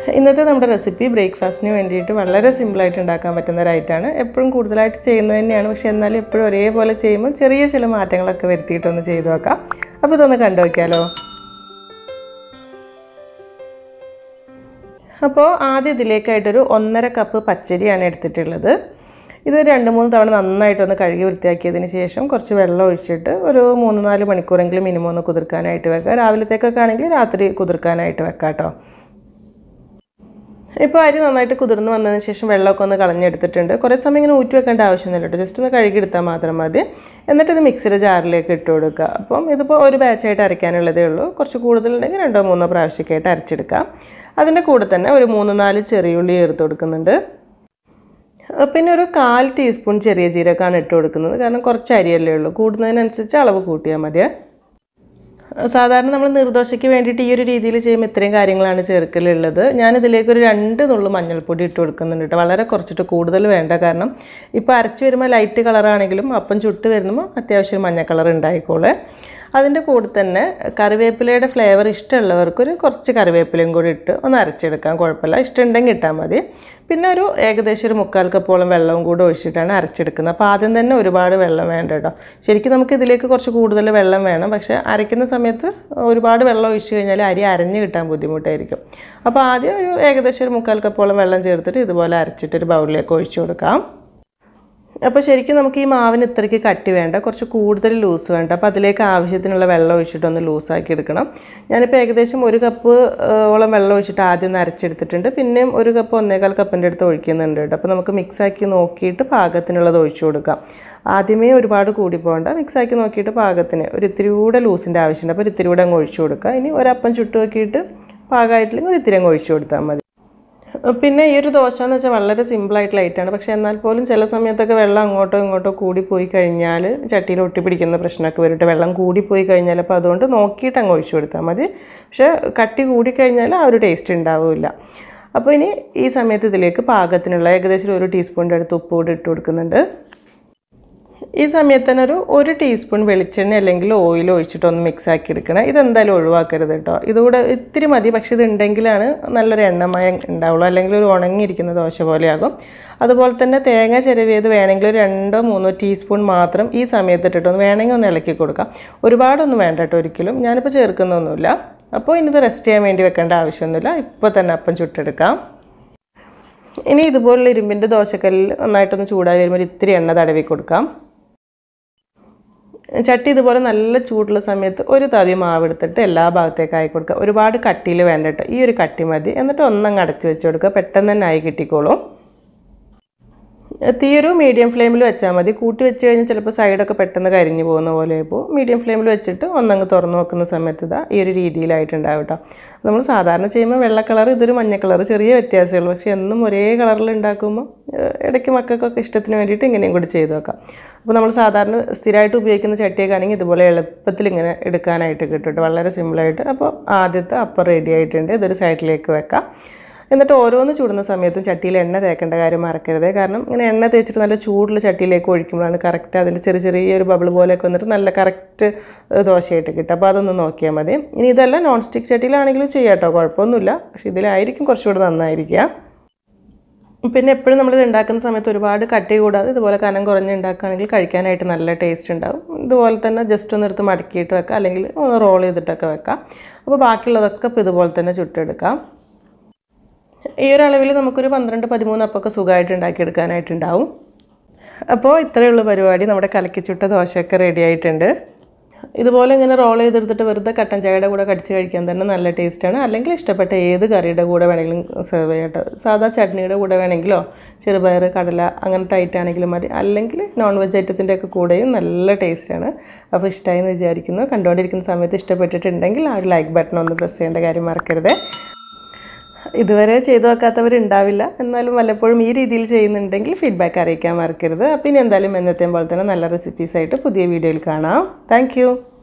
ഇന്നത്തെ നമ്മുടെ റെസിപ്പി ബ്രേക്ക്ഫാസ്റ്റിന് വേണ്ടിയിട്ട് വളരെ സിമ്പിളായിട്ട് ഉണ്ടാക്കാൻ പറ്റുന്ന ഒരു ഐറ്റമാണ് എപ്പോഴും കൂടുതലായിട്ട് ചെയ്യുന്നത് തന്നെയാണ് പക്ഷേ എന്നാലും എപ്പോഴും ഒരേപോലെ ചെയ്യുമ്പോൾ ചെറിയ ചില മാറ്റങ്ങളൊക്കെ വരുത്തിയിട്ടൊന്ന് ചെയ്തു നോക്കാം അപ്പോൾ ഇതൊന്ന് കണ്ടു വയ്ക്കാമല്ലോ അപ്പോൾ ആദ്യം ഇതിലേക്കായിട്ടൊരു ഒന്നര കപ്പ് പച്ചരിയാണ് എടുത്തിട്ടുള്ളത് ഇത് രണ്ട് മൂന്ന് തവണ നന്നായിട്ടൊന്ന് കഴുകി വൃത്തിയാക്കിയതിന് ശേഷം കുറച്ച് വെള്ളം ഒഴിച്ചിട്ട് ഒരു മൂന്ന് നാല് മണിക്കൂറെങ്കിലും മിനിമം ഒന്ന് കുതിർക്കാനായിട്ട് വെക്കുക രാവിലത്തേക്കൊക്കെ ആണെങ്കിൽ രാത്രി കുതിർക്കാനായിട്ട് വെക്കാം കേട്ടോ ഇപ്പോൾ അരി നന്നായിട്ട് കുതിർന്ന് വന്നതിന് ശേഷം വെള്ളമൊക്കെ ഒന്ന് കളഞ്ഞെടുത്തിട്ടുണ്ട് കുറേ സമയം ഇങ്ങനെ ഊറ്റി വെക്കേണ്ട ആവശ്യമൊന്നുമില്ല കേട്ടോ ജസ്റ്റ് ഒന്ന് കഴുകിയെടുത്താൽ മാത്രം മതി എന്നിട്ട് ഇത് മിക്സിയുടെ ജാറിലേക്ക് ഇട്ട് കൊടുക്കുക അപ്പം ഇതിപ്പോൾ ഒരു ബാച്ചായിട്ട് അരയ്ക്കാനുള്ളതേ ഉള്ളൂ കുറച്ച് കൂടുതലുണ്ടെങ്കിൽ രണ്ടോ മൂന്നോ പ്രാവശ്യമൊക്കെ ആയിട്ട് അരച്ചെടുക്കാം അതിൻ്റെ കൂടെ തന്നെ ഒരു മൂന്ന് നാല് ചെറിയുള്ളി ചേർത്ത് കൊടുക്കുന്നുണ്ട് പിന്നെ ഒരു കാൽ ടീസ്പൂൺ ചെറിയ ജീരകമാണ് ഇട്ട് കൊടുക്കുന്നത് കാരണം കുറച്ച് അരിയല്ലേ ഉള്ളൂ കൂടുന്നതിനനുസരിച്ച് അളവ് കൂട്ടിയാൽ മതിയേ സാധാരണ നമ്മൾ നിർദോശയ്ക്ക് വേണ്ടിയിട്ട് ഈ ഒരു രീതിയിൽ ചെയ്യുമ്പോൾ ഇത്രയും കാര്യങ്ങളാണ് ചേർക്കലുള്ളത് ഞാനിതിലേക്ക് ഒരു രണ്ട് നുള്ളു മഞ്ഞൾപ്പൊടി ഇട്ട് കൊടുക്കുന്നുണ്ട് കേട്ടോ വളരെ കുറച്ചിട്ട് കൂടുതൽ വേണ്ട കാരണം ഇപ്പോൾ അരച്ച് വരുമ്പോൾ ലൈറ്റ് കളറാണെങ്കിലും അപ്പം ചുട്ട് വരുമ്പോൾ അത്യാവശ്യം മഞ്ഞ കളർ ഉണ്ടായിക്കോളെ അതിൻ്റെ കൂടെ തന്നെ കറിവേപ്പിലയുടെ ഫ്ലേവർ ഇഷ്ടമുള്ളവർക്ക് ഒരു കുറച്ച് കറിവേപ്പിലയും കൂടി ഇട്ട് ഒന്ന് അരച്ചെടുക്കാം കുഴപ്പമില്ല ഇഷ്ടമുണ്ടെങ്കിൽ ഇട്ടാൽ മതി പിന്നെ ഒരു ഏകദേശം ഒരു മുക്കാൽ കപ്പോളം വെള്ളവും കൂടെ ഒഴിച്ചിട്ടാണ് അരച്ചെടുക്കുന്നത് അപ്പോൾ ആദ്യം തന്നെ ഒരുപാട് വെള്ളം വേണ്ട കേട്ടോ ശരിക്കും നമുക്ക് ഇതിലേക്ക് കുറച്ച് കൂടുതൽ വെള്ളം വേണം പക്ഷേ അരയ്ക്കുന്ന സമയത്ത് ഒരുപാട് വെള്ളം ഒഴിച്ച് കഴിഞ്ഞാൽ അരി അരഞ്ഞ് കിട്ടാൻ ബുദ്ധിമുട്ടായിരിക്കും അപ്പോൾ ആദ്യം ഒരു ഏകദേശം ഒരു മുക്കാൽ കപ്പോളം വെള്ളം ചേർത്തിട്ട് ഇതുപോലെ അരച്ചിട്ട് ഒരു ബൗളിലേക്ക് ഒഴിച്ചു കൊടുക്കാം അപ്പോൾ ശരിക്കും നമുക്ക് ഈ മാവിന് ഇത്രയ്ക്ക് കട്ടി വേണ്ട കുറച്ച് കൂടുതൽ ലൂസ് വേണ്ട അപ്പോൾ അതിലേക്ക് ആവശ്യത്തിനുള്ള വെള്ളം ഒഴിച്ചിട്ടൊന്ന് ലൂസാക്കി എടുക്കണം ഞാനിപ്പോൾ ഏകദേശം ഒരു കപ്പ് ഓളം വെള്ളം ഒഴിച്ചിട്ട് ആദ്യം ഒന്ന് അരച്ചെടുത്തിട്ടുണ്ട് പിന്നെയും ഒരു കപ്പ് ഒന്നേകാൽ കപ്പിൻ്റെ അടുത്ത് ഒഴിക്കുന്നുണ്ട് കേട്ടോ അപ്പോൾ നമുക്ക് മിക്സാക്കി നോക്കിയിട്ട് പാകത്തിനുള്ളത് ഒഴിച്ചു കൊടുക്കാം ആദ്യമേ ഒരുപാട് കൂടി പോകണ്ട മിക്സാക്കി നോക്കിയിട്ട് പാകത്തിന് ഒരു ഇത്തിരി കൂടെ ലൂസിൻ്റെ ആവശ്യമുണ്ട് അപ്പോൾ ഒരു ഇത്തിരി കൂടെ അങ്ങ് ഒഴിച്ചു കൊടുക്കുക ഇനി ഒരപ്പം ചുട്ട് നോക്കിയിട്ട് പാകമായിട്ടില്ലെങ്കിൽ ഒരു ഇത്തിരി അങ്ങ് ഒഴിച്ചു കൊടുത്താൽ മതി പിന്നെ ഈ ഒരു ദോശ എന്ന് വെച്ചാൽ വളരെ സിമ്പിളായിട്ടുള്ള ഐറ്റമാണ് പക്ഷേ എന്നാൽ പോലും ചില സമയത്തൊക്കെ വെള്ളം അങ്ങോട്ടോ ഇങ്ങോട്ടോ കൂടിപ്പോയി കഴിഞ്ഞാൽ ചട്ടിയിൽ ഒട്ടിപ്പിടിക്കുന്ന പ്രശ്നമൊക്കെ വരും വെള്ളം കൂടിപ്പോയി കഴിഞ്ഞാൽ അപ്പോൾ അതുകൊണ്ട് നോക്കിയിട്ട് അങ്ങ് ഒഴിച്ചു കൊടുത്താൽ മതി പക്ഷേ കട്ടി കൂടിക്കഴിഞ്ഞാൽ ആ ഒരു ടേസ്റ്റ് ഉണ്ടാവില്ല അപ്പോൾ ഇനി ഈ സമയത്ത് ഇതിലേക്ക് പാകത്തിനുള്ള ഏകദേശം ഒരു ടീസ്പൂണിൻ്റെ അടുത്ത് ഉപ്പ് കൂടി ഇട്ട് കൊടുക്കുന്നുണ്ട് ഈ സമയത്ത് തന്നെ ഒരു ഒരു ടീസ്പൂൺ വെളിച്ചെണ്ണ അല്ലെങ്കിൽ ഓയിൽ ഒഴിച്ചിട്ട് ഒന്ന് മിക്സ് ആക്കി എടുക്കണം ഇതെന്തായാലും ഒഴിവാക്കരുത് കേട്ടോ ഇതുകൂടെ ഇത്തിരി മതി പക്ഷെ ഇത് ഉണ്ടെങ്കിലാണ് നല്ലൊരു എണ്ണമയം ഉണ്ടാവുള്ളൂ അല്ലെങ്കിൽ ഒരു ഉണങ്ങിയിരിക്കുന്ന ദോശ പോലെയാകും അതുപോലെ തന്നെ തേങ്ങ ചിരവിയത് വേണമെങ്കിൽ ഒരു രണ്ടോ മൂന്നോ ടീസ്പൂൺ മാത്രം ഈ സമയത്ത് ഇട്ടിട്ടൊന്ന് വേണമെങ്കിൽ ഒന്ന് ഇളക്കി കൊടുക്കാം ഒരുപാടൊന്നും വേണ്ട കേട്ടോ ഒരിക്കലും ഞാനിപ്പോൾ ചേർക്കുന്നൊന്നുമില്ല അപ്പോൾ ഇനിത് റെസ്റ്റ് ചെയ്യാൻ വേണ്ടി വെക്കേണ്ട ആവശ്യമൊന്നുമില്ല ഇപ്പോൾ തന്നെ അപ്പം ചുട്ടെടുക്കാം ഇനി ഇതുപോലുള്ള ഇരുമ്പിൻ്റെ ദോശക്കല്ലിൽ നന്നായിട്ടൊന്ന് ചൂടായി വരുമ്പോൾ ഇത്തിരി എണ്ണ തടവി കൊടുക്കാം ചട്ടി ഇതുപോലെ നല്ല ചൂടുള്ള സമയത്ത് ഒരു തവി മാവ് എടുത്തിട്ട് എല്ലാ ഭാഗത്തേക്ക് ആയി കൊടുക്കുക ഒരുപാട് കട്ടിയിൽ വേണ്ടിട്ട് ഈ ഒരു കട്ടി മതി എന്നിട്ട് ഒന്നങ്ങ് അടച്ച് വെച്ച് കൊടുക്കുക പെട്ടെന്ന് തന്നെ ആയി കിട്ടിക്കോളും തീയൊരു മീഡിയം ഫ്ലെയിമിൽ വെച്ചാൽ മതി കൂട്ടി വെച്ച് കഴിഞ്ഞാൽ ചിലപ്പോൾ സൈഡൊക്കെ പെട്ടെന്ന് കരിഞ്ഞു പോകുന്ന പോലെ ഇപ്പോൾ മീഡിയം ഫ്ലെയിമിൽ വെച്ചിട്ട് ഒന്നങ്ങ് തുറന്ന് നോക്കുന്ന സമയത്ത് ഇതാ ഈ ഒരു രീതിയിലായിട്ടുണ്ടാവും കേട്ടോ നമ്മൾ സാധാരണ ചെയ്യുമ്പോൾ വെള്ള കളർ ഇതൊരു മഞ്ഞ കളർ ചെറിയ വ്യത്യാസമുള്ളൂ പക്ഷേ എന്നും ഒരേ കളറിൽ ഉണ്ടാക്കുമ്പോൾ ഇടയ്ക്ക് മക്കൾക്കൊക്കെ ഇഷ്ടത്തിന് വേണ്ടിയിട്ട് ഇങ്ങനെയും കൂടി ചെയ്ത് നോക്കാം അപ്പോൾ നമ്മൾ സാധാരണ സ്ഥിരമായിട്ട് ഉപയോഗിക്കുന്ന ചട്ടിയൊക്കെ ആണെങ്കിൽ ഇതുപോലെ എളുപ്പത്തിൽ ഇങ്ങനെ എടുക്കാനായിട്ട് കിട്ടും വളരെ സിമ്പിളായിട്ട് അപ്പോൾ ആദ്യത്തെ അപ്പം റെഡി ആയിട്ടുണ്ട് ഇതൊരു സൈഡിലേക്ക് വെക്കാം എന്നിട്ട് ഓരോന്ന് ചൂടുന്ന സമയത്തും ചട്ടിയിൽ എണ്ണ തേക്കേണ്ട കാര്യം മറക്കരുത് കാരണം ഇങ്ങനെ എണ്ണ തേച്ചിട്ട് നല്ല ചൂടുള്ള ചട്ടിയിലേക്ക് ഒഴിക്കുമ്പോഴാണ് കറക്റ്റ് അതിൻ്റെ ചെറിയ ചെറിയൊരു ബബിൾ പോലെയൊക്കെ വന്നിട്ട് നല്ല കറക്റ്റ് ദോശയായിട്ട് കിട്ടും അപ്പോൾ അതൊന്ന് നോക്കിയാൽ മതി ഇനി ഇതല്ല നോൺ സ്റ്റിക്ക് ചട്ടിയിലാണെങ്കിലും ചെയ്യാം കേട്ടോ കുഴപ്പമൊന്നുമില്ല പക്ഷേ ഇതിലായിരിക്കും കുറച്ചുകൂടെ നന്നായിരിക്കുക പിന്നെ എപ്പോഴും നമ്മളിത് ഉണ്ടാക്കുന്ന സമയത്ത് ഒരുപാട് കട്ടി കൂടാതെ ഇതുപോലെ കനം കുറഞ്ഞ് ഉണ്ടാക്കുകയാണെങ്കിൽ കഴിക്കാനായിട്ട് നല്ല ടേസ്റ്റ് ഉണ്ടാവും ഇതുപോലെ തന്നെ ജസ്റ്റ് ഒന്ന് എടുത്ത് മടക്കിയിട്ട് വെക്കാം അല്ലെങ്കിൽ ഒന്ന് റോൾ ചെയ്തിട്ടൊക്കെ വെക്കാം അപ്പോൾ ബാക്കിയുള്ളതൊക്കെ ഇപ്പോൾ ഇതുപോലെ തന്നെ ചുട്ടെടുക്കാം ഈ ഒരു അളവിൽ നമുക്കൊരു പന്ത്രണ്ട് പതിമൂന്ന് അപ്പൊക്കെ സുഖമായിട്ട് ഉണ്ടാക്കിയെടുക്കാനായിട്ടുണ്ടാവും അപ്പോൾ ഇത്രയുള്ള പരിപാടി നമ്മുടെ കലക്കിച്ചുട്ട ദോശയൊക്കെ റെഡി ആയിട്ടുണ്ട് ഇതുപോലെ ഇങ്ങനെ റോൾ ചെയ്തെടുത്തിട്ട് വെറുതെ കട്ടൻ ചായയുടെ കൂടെ കടിച്ച് കഴിക്കാൻ തന്നെ നല്ല ടേസ്റ്റാണ് അല്ലെങ്കിൽ ഇഷ്ടപ്പെട്ട ഏത് കറിയുടെ കൂടെ വേണമെങ്കിലും സെർവ് ചെയ്യട്ടെ സാധാ ചട്നിയുടെ കൂടെ വേണമെങ്കിലോ ചെറുപയർ കടല അങ്ങനത്തെ ഐറ്റാണെങ്കിലും മതി അല്ലെങ്കിൽ നോൺ വെജ് ഐറ്റത്തിൻ്റെ ഒക്കെ കൂടെയും നല്ല ടേസ്റ്റാണ് അപ്പോൾ ഇഷ്ടമായി എന്ന് വിചാരിക്കുന്നു കണ്ടുകൊണ്ടിരിക്കുന്ന സമയത്ത് ഇഷ്ടപ്പെട്ടിട്ടുണ്ടെങ്കിൽ ആ ഒരു ലൈക്ക് ബട്ടൺ ഒന്ന് പ്രസ് ചെയ്യേണ്ട കാര്യം മറക്കരുത് ഇതുവരെ ചെയ്തു വെക്കാത്തവരുണ്ടാവില്ല എന്നാലും വല്ലപ്പോഴും ഈ രീതിയിൽ ചെയ്യുന്നുണ്ടെങ്കിൽ ഫീഡ്ബാക്ക് അറിയിക്കാൻ മറക്കരുത് അപ്പോൾ ഇനി എന്തായാലും എന്നത്തെയും പോലെ തന്നെ നല്ല റെസിപ്പീസായിട്ട് പുതിയ വീഡിയോയിൽ കാണാം താങ്ക്